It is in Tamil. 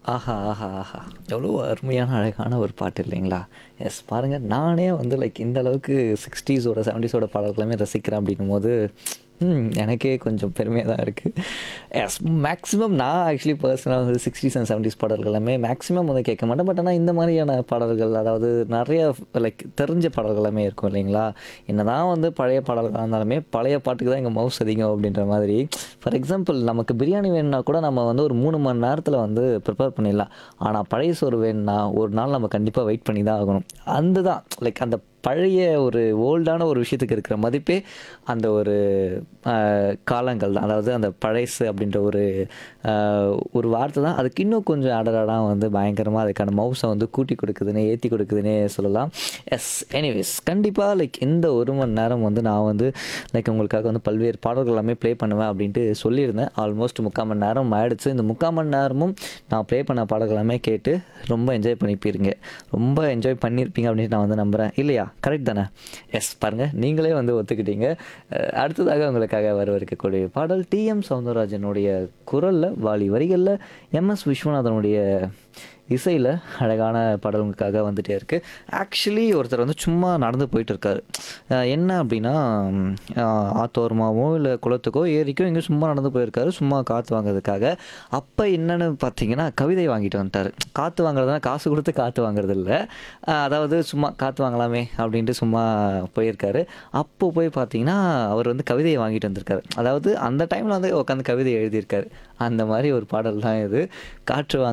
ஆஹா ஆஹா ஆஹா எவ்வளோ அருமையான அழகான ஒரு பாட்டு இல்லைங்களா எஸ் பாருங்கள் நானே வந்து லைக் இந்த அளவுக்கு சிக்ஸ்டீஸோட செவன்டீஸோட பாடல்களுமே ரசிக்கிறேன் அப்படின்னும் போது ம், எனக்கே கொஞ்சம் பெருமையாக தான் இருக்குது எஸ் மேக்ஸிமம் நான் ஆக்சுவலி பர்சனலாக வந்து சிக்ஸ்டீஸ் அண்ட் செவன்டீஸ் பாடல்கள் எல்லாமே மேக்ஸிமம் வந்து கேட்க மாட்டேன் பட் ஆனால் இந்த மாதிரியான பாடல்கள் அதாவது நிறைய லைக் தெரிஞ்ச பாடல்கள் எல்லாமே இருக்கும் இல்லைங்களா என்னதான் வந்து பழைய பாடல்களாக இருந்தாலுமே பழைய பாட்டுக்கு தான் எங்கள் மவுஸ் அதிகம் அப்படின்ற மாதிரி ஃபார் எக்ஸாம்பிள் நமக்கு பிரியாணி வேணும்னா கூட நம்ம வந்து ஒரு மூணு மணி நேரத்தில் வந்து ப்ரிப்பேர் பண்ணிடலாம் ஆனால் பழைய சோறு வேணும்னா ஒரு நாள் நம்ம கண்டிப்பாக வெயிட் பண்ணி தான் ஆகணும் அந்த தான் லைக் அந்த பழைய ஒரு ஓல்டான ஒரு விஷயத்துக்கு இருக்கிற மதிப்பே அந்த ஒரு ஆஹ், காலங்கள் தான் அதாவது அந்த பழைசு அப்படின்ற ஒரு ஆஹ், ஒரு வார்த்தை தான் அதுக்கு இன்னும் கொஞ்சம் அடராடாக வந்து பயங்கரமாக அதுக்கான மவுஸை வந்து கூட்டி கொடுக்குதுன்னே ஏற்றி கொடுக்குதுன்னே சொல்லலாம் எஸ் எனிவேஸ் கண்டிப்பாக லைக் இந்த ஒரு மணி நேரம் வந்து நான் வந்து லைக் உங்களுக்காக வந்து பல்வேறு பாடல்கள் எல்லாமே ப்ளே பண்ணுவேன் அப்படின்ட்டு சொல்லியிருந்தேன் ஆல்மோஸ்ட் முக்கால் மணி நேரம் ஆயிடுச்சு இந்த முக்கால் மணி நேரமும் நான் ப்ளே பண்ண பாடல்கள் எல்லாமே கேட்டு ரொம்ப என்ஜாய் பண்ணிப்பீங்க ரொம்ப என்ஜாய் பண்ணியிருப்பீங்க அப்படின்னு நான் வந்து நம்புகிறேன் இல்லையா கரெக்ட் தானே எஸ் பாருங்கள் நீங்களே வந்து ஒத்துக்கிட்டீங்க அஹ் அடுத்ததாக உங்களுக்காக வரவிருக்கக்கூடிய பாடல் டிஎம் சவுந்தரராஜனுடைய குரலில் வாலி வரிகளில் எம்எஸ் விஸ்வநாதனுடைய இசையில் அழகான பாடல் உங்களுக்காக வந்துட்டே இருக்குது ஆக்சுவலி ஒருத்தர் வந்து சும்மா நடந்து போயிட்டு இருக்காரு அஹ் என்ன அப்படின்னா ம், அஹ் ஆத்தோரமாவோ இல்லை குளத்துக்கோ ஏரிக்கோ எங்கேயோ சும்மா நடந்து போயிருக்காரு சும்மா காற்று வாங்குறதுக்காக அப்போ என்னன்னு பார்த்தீங்கன்னா கவிதை வாங்கிட்டு வந்துட்டார் காற்று வாங்குறதுனா காசு கொடுத்து காற்று வாங்குறது இல்லை அஹ் அதாவது சும்மா காற்று வாங்கலாமே அப்படின்ட்டு சும்மா போயிருக்காரு அப்போ போய் பார்த்தீங்கன்னா அவர் வந்து கவிதையை வாங்கிட்டு வந்திருக்காரு அதாவது அந்த டைமில் வந்து உட்காந்து கவிதை எழுதியிருக்காரு அந்த மாதிரி ஒரு பாடல் தான் இது காற்று வாங்க